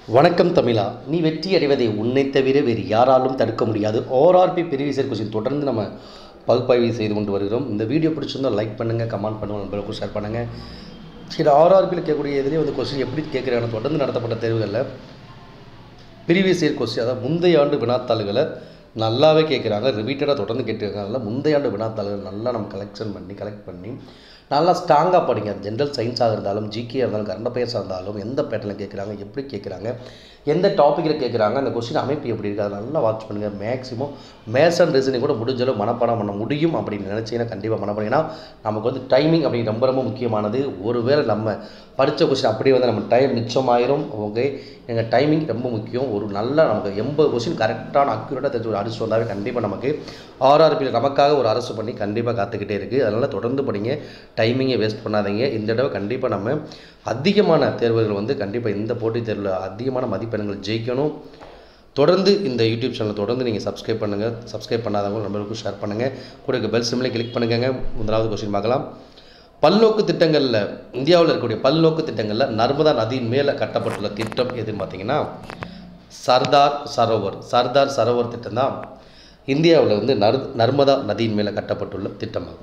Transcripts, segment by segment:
வணக்கம் தமிழா நீ வெற்றி அடைவதை உன்னை தவிர வேறு யாராலும் தடுக்க முடியாது ஓஆர்பி பிரிவிசர் கொஸ்டின் தொடர்ந்து நம்ம பகுப்பாய்வு செய்து கொண்டு வருகிறோம் இந்த வீடியோ பிடிச்சிருந்தா லைக் பண்ணுங்கள் கமெண்ட் பண்ணுங்கள் நண்பர்களுக்கும் ஷேர் பண்ணுங்கள் சரி ஆர்ஆர்பியில் கேட்கக்கூடிய இதுலேயே வந்து கொஸ்டின் எப்படி கேட்குறாங்க தொடர்ந்து நடத்தப்பட்ட தேர்வுகளில் ப்ரீவியஸ் இயர் கொஸ்டின் அதாவது முந்தைய ஆண்டு வினாத்தாள்களை நல்லாவே கேட்குறாங்க ரிப்பீட்டடாக தொடர்ந்து கேட்டுருக்காங்க முந்தைய ஆண்டு வினாத்தாள்கள் நல்லா நம்ம கலெக்ஷன் பண்ணி கலெக்ட் பண்ணி நல்லா ஸ்ட்ராங்காக படிங்க ஜென்ரல் சயின்ஸாக இருந்தாலும் ஜிகே இருந்தாலும் கரண்ட் அஃபேர்ஸாக இருந்தாலும் எந்த பேட்டர்னில் கேட்குறாங்க எப்படி கேட்குறாங்க எந்த டாப்பிக்கில் கேட்குறாங்க அந்த கொஸ்டின் அமைப்பு எப்படி இருக்குது அதை நல்லா வாட்ச் பண்ணுங்கள் மேக்ஸிமம் மேத்ஸ் அண்ட் ரீசனிங் கூட முடிஞ்சளவு மனப்பாடம் பண்ண முடியும் அப்படின்னு நினச்சிங்கன்னா கண்டிப்பாக மனப்பாடம் ஏன்னா நமக்கு வந்து டைமிங் அப்படி ரொம்ப ரொம்ப முக்கியமானது ஒருவேளை நம்ம படித்த கொஸ்டின் அப்படியே வந்து நம்ம டைம் மிச்சமாயிரும் ஓகே எங்கள் டைமிங் ரொம்ப முக்கியம் ஒரு நல்ல நமக்கு எண்பது கொஸ்டின் கரெக்டான அக்யூரேட்டாக தெரிஞ்சு ஒரு அரசு வந்தாவே கண்டிப்பாக நமக்கு ஆர்ஆர்பியில் நமக்காக ஒரு அரசு பண்ணி கண்டிப்பாக காத்துக்கிட்டே இருக்குது அதனால் தொடர்ந்து படிங்க டைமிங்கை வேஸ்ட் பண்ணாதீங்க இந்த தடவை கண்டிப்பாக நம்ம அதிகமான தேர்வுகள் வந்து கண்டிப்பாக இந்த போட்டித் தேர்வில் அதிகமான மதிப்பெண்கள் ஜெயிக்கணும் தொடர்ந்து இந்த யூடியூப் சேனலை தொடர்ந்து நீங்கள் சப்ஸ்கிரைப் பண்ணுங்கள் சப்ஸ்கிரைப் பண்ணாதவங்க நம்மளுக்கும் ஷேர் பண்ணுங்கள் கூட பெல் சிம்லையும் கிளிக் பண்ணுங்க முதலாவது கொஸ்டின் பார்க்கலாம் பல்நோக்கு திட்டங்களில் இந்தியாவில் இருக்கக்கூடிய பல்நோக்கு திட்டங்களில் நர்மதா நதியின் மேலே கட்டப்பட்டுள்ள திட்டம் எதுன்னு பார்த்தீங்கன்னா சர்தார் சரோவர் சர்தார் சரோவர் திட்டம் தான் இந்தியாவில் வந்து நர் நர்மதா நதியின் மேலே கட்டப்பட்டுள்ள திட்டமாகும்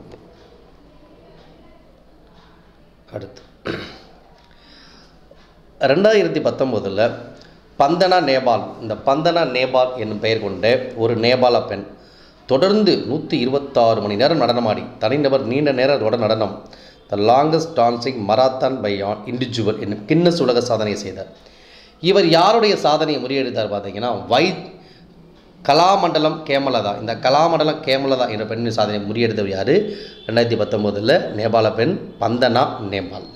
அடுத்து ரெண்டாயிரத்தி பத்தொம்போதில் பந்தனா நேபாள் இந்த பந்தனா நேபாள் என்னும் பெயர் கொண்ட ஒரு நேபாள பெண் தொடர்ந்து நூற்றி இருபத்தாறு மணி நேரம் நடனமாடி தனிநபர் நீண்ட நேரம் தொடர் நடனம் the longest dancing marathon by an individual என்னும் கின்னஸ் உலக சாதனையை செய்தார் இவர் யாருடைய சாதனையை முறியடித்தார் பார்த்தீங்கன்னா வை கலாமண்டலம் கேமலதா இந்த கலாமண்டலம் கேமலதா என்ற பெண்ணின் சாதனையை முறியடித்தவர் யார் ரெண்டாயிரத்தி பத்தொம்போதில் நேபாள பெண் பந்தனா நேபாள்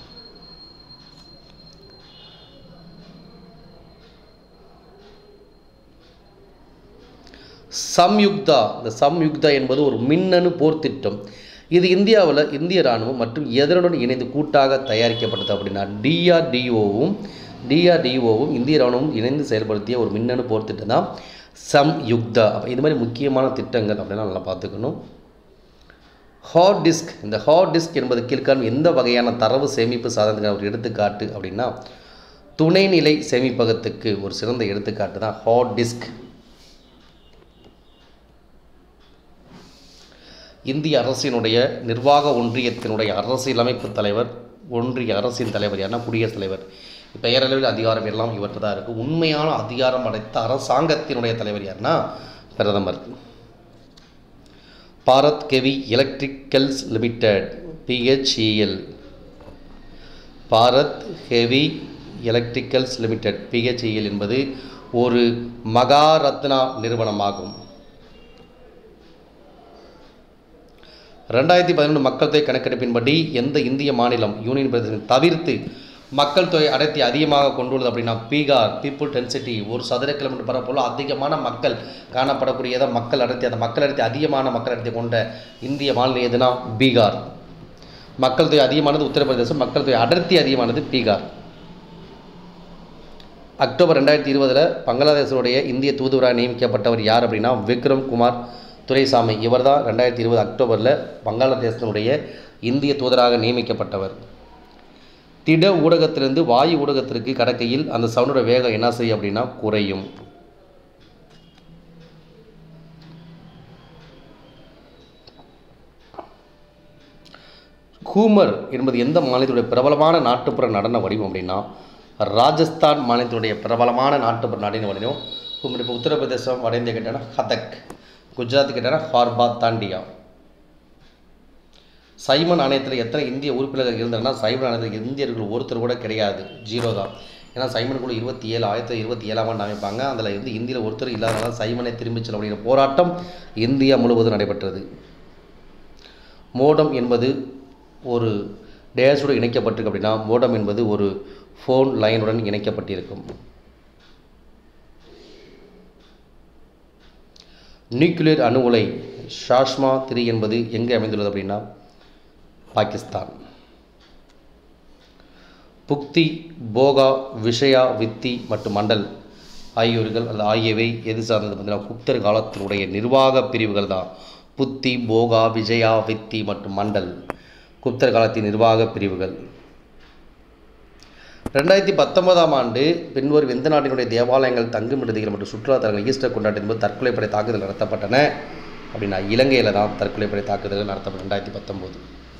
சம்யுக்தா இந்த சம்யுக்தா என்பது ஒரு மின்னணு போர் திட்டம் இது இந்தியாவில் இந்திய இராணுவம் மற்றும் எதனுடன் இணைந்து கூட்டாக தயாரிக்கப்பட்டது அப்படின்னா டிஆர்டிஓவும் டிஆர்டிஓவும் இந்திய இராணுவம் இணைந்து செயல்படுத்திய ஒரு மின்னணு போர் திட்டம் தான் சம்யுக்தா அப்போ இது மாதிரி முக்கியமான திட்டங்கள் அப்படின்னா நல்லா பார்த்துக்கணும் ஹார்ட் டிஸ்க் இந்த ஹார்ட் டிஸ்க் என்பது கீழ்காணும் எந்த வகையான தரவு சேமிப்பு சாதனத்துக்கு ஒரு எடுத்துக்காட்டு அப்படின்னா துணைநிலை சேமிப்பகத்துக்கு ஒரு சிறந்த எடுத்துக்காட்டு தான் ஹார்ட் டிஸ்க் இந்திய அரசினுடைய நிர்வாக ஒன்றியத்தினுடைய அரசியலமைப்பு தலைவர் ஒன்றிய அரசின் தலைவர் யாருன்னா குடியரசுத் தலைவர் பெயரளவில் அதிகாரம் எல்லாம் இவர்கிட்ட தான் இருக்குது உண்மையான அதிகாரம் அடைத்த அரசாங்கத்தினுடைய தலைவர் யாருன்னா பிரதமர் Bharat heavy electricals limited BHEL Bharat heavy electricals limited BHEL என்பது ஒரு மகாரத்னா நிறுவனமாகும் ரெண்டாயிரத்தி பதினொன்று மக்கள் தொகை கணக்கெடுப்பின்படி எந்த இந்திய மாநிலம் யூனியன் பிரதேசம் தவிர்த்து மக்கள் தொகை அடர்த்தி அதிகமாக கொண்டுள்ளது அப்படின்னா பீகார் பீப்புள் டென்சிட்டி ஒரு சதுர கிலோமீட்டர் பரப்போல அதிகமான மக்கள் காணப்படக்கூடியதை மக்கள் அடர்த்தி அந்த மக்கள் அடர்த்தி அதிகமான மக்கள் அடர்த்தி கொண்ட இந்திய மாநிலம் எதுனா பீகார் மக்கள் தொகை அதிகமானது உத்தரப்பிரதேசம் மக்கள் தொகை அடர்த்தி அதிகமானது பீகார் அக்டோபர் ரெண்டாயிரத்தி இருபதில் பங்களாதேசனுடைய இந்திய தூதுவராக நியமிக்கப்பட்டவர் யார் அப்படின்னா விக்ரம் குமார் துரைசாமி இவர் தான் ரெண்டாயிரத்தி இருபது அக்டோபரில் வங்காளதேசத்தினுடைய இந்திய தூதராக நியமிக்கப்பட்டவர் திட ஊடகத்திலிருந்து வாயு ஊடகத்திற்கு கடக்கையில் அந்த சவுண்டோட வேகம் என்ன செய்யும் அப்படின்னா குறையும் கூமர் என்பது எந்த மாநிலத்துடைய பிரபலமான நாட்டுப்புற நடன வடிவம் அப்படின்னா ராஜஸ்தான் மாநிலத்தினுடைய பிரபலமான நாட்டுப்புற நடன வடிவம் கூமர் இப்போ உத்தரப்பிரதேசம் வட இந்தியா கேட்டால் ஹதக் குஜராத் கேட்டால் ஹார்பா தாண்டியா சைமன் ஆணையத்தில் எத்தனை இந்திய உறுப்பினர்கள் இருந்தாங்கன்னா சைமன் ஆணையத்தில் இந்தியர்கள் ஒருத்தர் கூட கிடையாது ஜீரோ தான் ஏன்னா சைமனுக்குள்ள இருபத்தி ஏழு ஆயிரத்தி இருபத்தி ஏழாம் ஆண்டு அமைப்பாங்க அதில் வந்து இந்தியில் ஒருத்தர் இல்லாதனால சைமனை திரும்பிச் செல்ல அப்படிங்கிற போராட்டம் இந்தியா முழுவதும் நடைபெற்றது மோடம் என்பது ஒரு டேஷோடு இணைக்கப்பட்டிருக்கு அப்படின்னா மோடம் என்பது ஒரு ஃபோன் லைனுடன் இணைக்கப்பட்டிருக்கும் நியூக்ளியர் அணு உலை ஷாஷ்மா த்ரீ என்பது எங்கே அமைந்துள்ளது அப்படின்னா பாகிஸ்தான் புக்தி போகா விஷயா வித்தி மற்றும் மண்டல் ஆகியோர்கள் அல்லது ஆகியவை எது சார்ந்தது பார்த்தீங்கன்னா குப்தர் காலத்தினுடைய நிர்வாக பிரிவுகள் தான் புத்தி போகா விஜயா வித்தி மற்றும் மண்டல் குப்தர் காலத்தின் நிர்வாக பிரிவுகள் ரெண்டாயிரத்தி பத்தொன்பதாம் ஆண்டு பின்வரும் எந்த நாட்டினுடைய தேவாலயங்கள் தங்கும் விடுதிகள் மற்றும் சுற்றுலாத்தலங்கள் ஈஸ்டர் கொண்டாட்டத்தின் போது தற்கொலைப்படை தாக்குதல் நடத்தப்பட்டன அப்படின்னா இலங்கையில் தான் தற்கொலைப்படை தாக்குதல்கள் நடத்தப்பட்ட ரெண்டாயிரத்தி பத்தொம்போது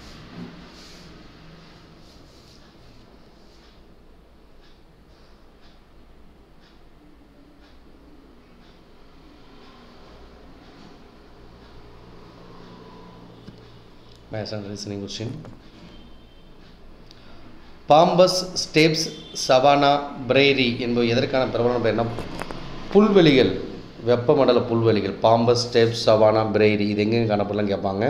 maths and reasoning question pampas steppes savanna prairie என்பவை எதற்கான பிரபலமான பெயர்னா புல்வெளிகள் வெப்பமண்டல புல்வெளிகள் பாம்பஸ் ஸ்டேப்ஸ் சவானா பிரெய்ரி இது எங்கெங்க காணப்படலாம் கேட்பாங்க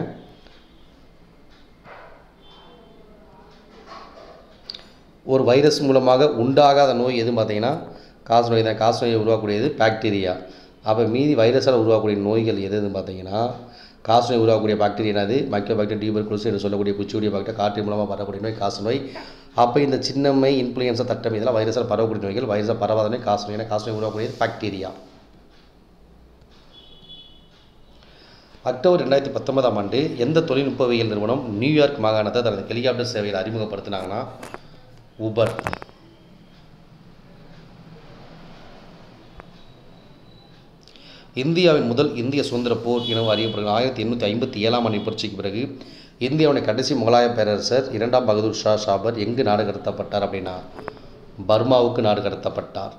ஒரு வைரஸ் மூலமாக உண்டாகாத நோய் எதுவும் பார்த்தீங்கன்னா காசு நோய் தான் காசு நோயை உருவாக்கக்கூடியது பாக்டீரியா அப்போ மீதி வைரஸால் உருவாக்கக்கூடிய நோய்கள் எது எதுன்னு பார்த்தீங்கன்னா காசு நோய் உருவாக்கக்கூடிய பாக்டீரியா என்னது மைக்ரோ பாக்டீரியா டியூபர்குலோஸ் என்று சொல்லக்கூடிய குச்சியுடைய பாக்டீரியா காற்று மூலமாக பரவக்கூடிய நோய் காசு நோய் அப்போ இந்த சின்னம்மை இன்ஃப்ளூயன்ஸா தட்டம் இதெல்லாம் வைரஸால் பரவக்கூடிய நோய்கள் வைரஸால் பரவாத நோய் காசு நோய் ஏன்னா காசு நோய் உருவாக்கக்கூடியது பாக்டீரியா அக்டோபர் ரெண்டாயிரத்தி பத்தொன்பதாம் ஆண்டு எந்த தொழில்நுட்பவியல் நிறுவனம் நியூயார்க் மாகாணத்தை தனது ஹெலிகாப்டர் சேவையில் அறிமுகப்படுத்தினாங்கன்னா உபர் இந்தியாவின் முதல் இந்திய சுதந்திர போர் என அறியப்படுகிறது ஆயிரத்தி எண்ணூற்றி ஐம்பத்தி ஏழாம் ஆண்டு புரட்சிக்கு பிறகு இந்தியாவுடைய கடைசி முகலாய பேரரசர் இரண்டாம் பகதூர் ஷா ஷாபர் எங்கு நாடு கடத்தப்பட்டார் அப்படின்னா பர்மாவுக்கு நாடு கடத்தப்பட்டார்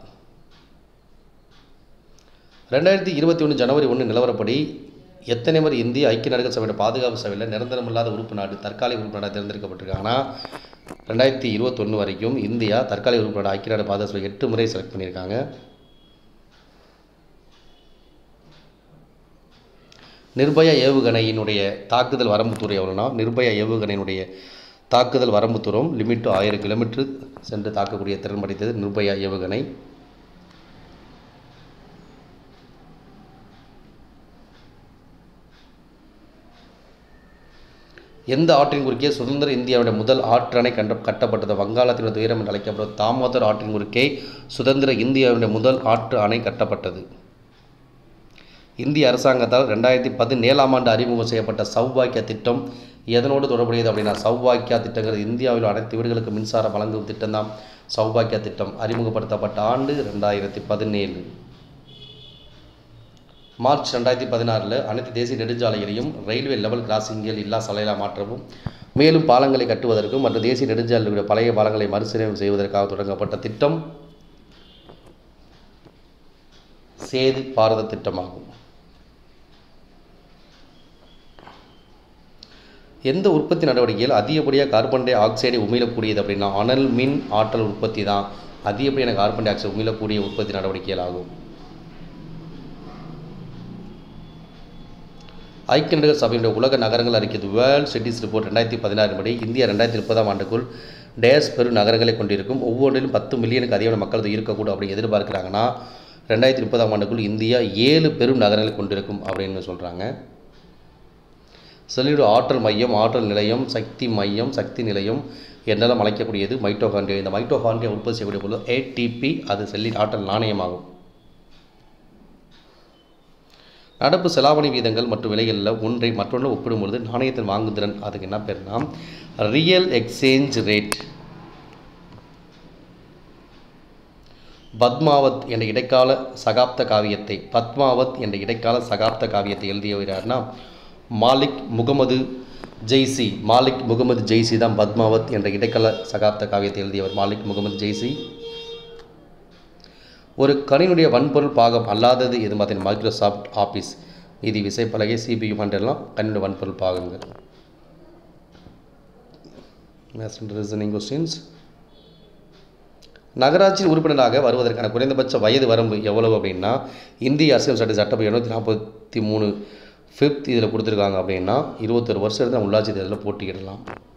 ரெண்டாயிரத்தி இருபத்தி ஒன்று ஜனவரி ஒன்று நிலவரப்படி எத்தனை முறை இந்திய ஐக்கிய நாடுகள் சபையோட பாதுகாப்பு சபையில் நிரந்தரமில்லாத உறுப்பு நாடு தற்காலிக உறுப்பு நாடாக தேர்ந்தெடுக்கப்பட்டிருக்காங்கன்னா ரெண்டாயிரத்தி இருபத்தொன்று வரைக்கும் இந்தியா தற்காலிக உறுப்பு நாடு ஐக்கிய நாடு பாதுகாப்பு சபை எட்டு முறை செலக்ட் பண்ணியிருக்காங்க நிர்பயா ஏவுகணையினுடைய தாக்குதல் வரம்பு தூரம் எவ்வளோனா நிர்பயா ஏவுகணையினுடைய தாக்குதல் வரம்பு தூரம் லிமிட்டு ஆயிரம் கிலோமீட்டர் சென்று தாக்கக்கூடிய திறன் படைத்தது நிர்பயா ஏவுகணை எந்த ஆற்றின் குறுக்கே சுதந்திர இந்தியாவுடைய முதல் ஆற்றணை கண்ட கட்டப்பட்டது வங்காளத்தின் துயரம் என்று அழைக்கப்படும் தாமோதர் ஆற்றின் குறுக்கே சுதந்திர இந்தியாவுடைய முதல் ஆற்று அணை கட்டப்பட்டது இந்திய அரசாங்கத்தால் ரெண்டாயிரத்தி பதினேழாம் ஆண்டு அறிமுகம் செய்யப்பட்ட சௌபாக்கியா திட்டம் எதனோடு தொடர்புடையது அப்படின்னா சௌபாக்கியா திட்டங்கிறது இந்தியாவில் அனைத்து வீடுகளுக்கு மின்சாரம் வழங்கும் திட்டம் தான் சௌபாக்கியா திட்டம் அறிமுகப்படுத்தப்பட்ட ஆண்டு ரெண்டாயிரத்தி பதினேழு மார்ச் ரெண்டாயிரத்தி பதினாறில் அனைத்து தேசிய நெடுஞ்சாலைகளையும் ரயில்வே லெவல் கிராசிங்கில் இல்லா சாலையாக மாற்றவும் மேலும் பாலங்களை கட்டுவதற்கும் மற்றும் தேசிய நெடுஞ்சாலைகளுடைய பழைய பாலங்களை மறுசீரமைப்பு செய்வதற்காக தொடங்கப்பட்ட திட்டம் சேது பாரத திட்டமாகும் எந்த உற்பத்தி நடவடிக்கையில் அதிகப்படியாக கார்பன் டை ஆக்சைடை உமிழக்கூடியது அப்படின்னா அனல் மின் ஆற்றல் உற்பத்தி தான் அதிகப்படியான கார்பன் டை ஆக்சைடு உமிழக்கூடிய உற்பத்தி நடவடிக்கைகள் ஆகும் ஐக்கிய நாடுகள் சபையினுடைய உலக நகரங்கள் அறிக்கைது வேர்ல்ட் சிட்டிஸ் ரிப்போர்ட் ரெண்டாயிரத்தி பதினாறு படி இந்தியா ரெண்டாயிரத்தி முப்பதாம் ஆண்டுக்குள் டேஸ் பெரு நகரங்களை கொண்டிருக்கும் ஒவ்வொன்றிலும் பத்து மில்லியனுக்கு அதிகமான மக்கள் தொகை இருக்கக்கூடும் அப்படின்னு எதிர்பார்க்குறாங்கன்னா ரெண்டாயிரத்தி முப்பதாம் ஆண்டுக்குள் இந்தியா ஏழு பெரும் நகரங்களை கொண்டிருக்கும் அப்படின்னு சொல்கிறாங்க செல்லிடு ஆற்றல் மையம் ஆற்றல் நிலையம் சக்தி மையம் சக்தி நிலையம் என்றெல்லாம் அழைக்கக்கூடியது மைட்டோகாண்ட்ரியா இந்த மைட்டோகாண்ட்ரியா உற்பத்தி செய்யக்கூடிய பொழுது ஏடிபி அது செல்லின் ஆற்றல் நாணயமாகும் நடப்பு செலாவணி வீதங்கள் மற்றும் விலைகளில் ஒன்றை மற்றொன்று ஒப்பிடும்பொழுது நாணயத்தின் வாங்குதிறன் அதுக்கு என்ன பேர்னா ரியல் எக்ஸ்சேஞ்ச் ரேட் பத்மாவத் என்ற இடைக்கால சகாப்த காவியத்தை பத்மாவத் என்ற இடைக்கால சகாப்த காவியத்தை எழுதியவர் யாருன்னா மாலிக் முகமது ஜெய்சி மாலிக் முகமது ஜெய்சி தான் பத்மாவத் என்ற இடைக்கால சகாப்த காவியத்தை எழுதியவர் மாலிக் முகமது ஜெய்சி ஒரு கணினுடைய வன்பொருள் பாகம் அல்லாதது எது பார்த்தீங்கன்னா மைக்ரோசாஃப்ட் ஆஃபீஸ் இது விசைப்பலகை சிபியு எல்லாம் கணினுடைய வன்பொருள் பாகங்கள் ரீசனிங் கொஸ்டின்ஸ் நகராட்சி உறுப்பினராக வருவதற்கான குறைந்தபட்ச வயது வரம்பு எவ்வளவு அப்படின்னா இந்திய அரசியல் சட்ட சட்டம் எழுநூற்றி நாற்பத்தி மூணு ஃபிஃப்த் இதில் கொடுத்துருக்காங்க அப்படின்னா இருபத்தொரு வருஷம் இருந்து உள்ளாட்சி தேர்தலில் போட்டியிடலாம்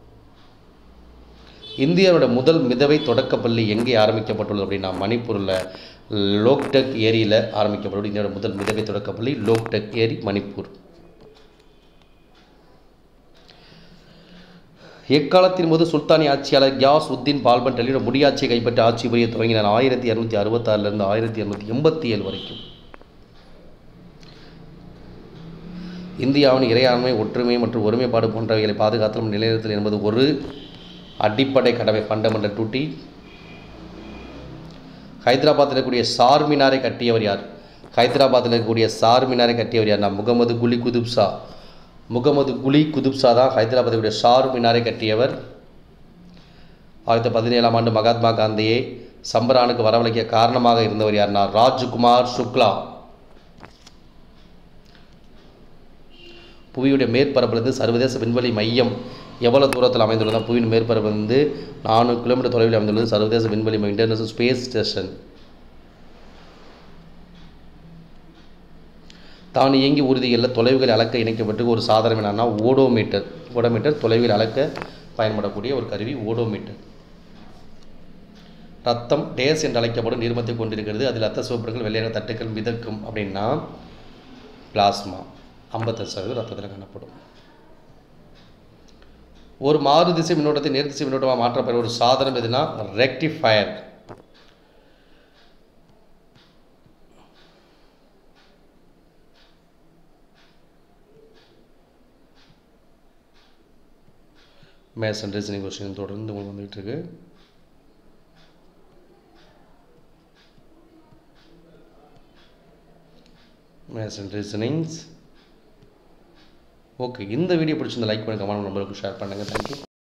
இந்தியாவோட முதல் மிதவை தொடக்கப்பள்ளி எங்கே ஆரம்பிக்கப்பட்டுள்ளது அப்படின்னா மணிப்பூரில் லோக்டெக் ஏரியில் ஆரம்பிக்கப்பட்டுள்ளது இந்தியாவோட முதல் மிதவை தொடக்கப்பள்ளி லோக்டெக் ஏரி மணிப்பூர் எக்காலத்தின் போது சுல்தானி ஆட்சியாளர் கியாஸ் உத்தீன் பால்பன் டெல்லியோட முடியாட்சியை கைப்பற்றி ஆட்சி புரிய தொடங்கினார் ஆயிரத்தி இரநூத்தி அறுபத்தாறுலேருந்து ஆயிரத்தி இரநூத்தி எண்பத்தி ஏழு வரைக்கும் இந்தியாவின் இறையாண்மை ஒற்றுமை மற்றும் ஒருமைப்பாடு போன்றவைகளை பாதுகாத்தலும் நிலைநிறுத்தல் என்பது ஒரு அடிப்படை கடமை ஃபண்டமெண்டல் டூட்டி ஹைதராபாத்தில் இருக்கக்கூடிய சார்மினாரை கட்டியவர் யார் ஹைதராபாத்தில் இருக்கக்கூடிய சார்மினாரை கட்டியவர் யார்னா முகமது குலி குதுப்ஷா முகமது குலி குதுப்ஷா தான் ஹைதராபாத்துடைய ஷார் மினாரை கட்டியவர் ஆயிரத்தி பதினேழாம் ஆண்டு மகாத்மா காந்தியை சம்பரானுக்கு வரவழைக்க காரணமாக இருந்தவர் யார்னா ராஜ்குமார் சுக்லா புவியுடைய மேற்பரப்பிலிருந்து சர்வதேச விண்வெளி மையம் எவ்வளவு தூரத்தில் அமைந்துள்ளதா புவியின் மேற்பரப்பிலிருந்து நானூறு கிலோமீட்டர் தொலைவில் அமைந்துள்ளது சர்வதேச விண்வெளி மையம் இன்டர்நேஷனல் ஸ்பேஸ் ஸ்டேஷன் தான் இயங்கி ஊர்திகளில் தொலைவுகளை அளக்க இணைக்கப்பட்டு ஒரு சாதனம் என்னன்னா ஓடோமீட்டர் ஓடோமீட்டர் தொலைவில் அளக்க பயன்படக்கூடிய ஒரு கருவி ஓடோமீட்டர் ரத்தம் டேஸ் என்று அழைக்கப்படும் நீர்மத்தை கொண்டிருக்கிறது அதில் ரத்த சிவப்புகள் வெள்ளையான தட்டுக்கள் மிதக்கும் அப்படின்னா பிளாஸ்மா ஐம்பத்தஞ்சு சதவீதம் ரத்தத்தில் காணப்படும் ஒரு மாறு திசை மின்னோட்டத்தை நேர் திசை மின்னோட்டமாக மாற்றப்படுற ஒரு சாதனம் எதுனா rectifier maths and reasoning question தொடர்ந்து உங்களுக்கு வந்துகிட்டு இருக்கு மேத்ஸ் அண்ட் ரீசனிங்ஸ் ஓகே இந்த வீடியோ பிடிச்சிருந்த லைக் பண்ணி கமெண்ட் நம்பருக்கு ஷேர் பண்ணுங்கள் தேங்க்யூ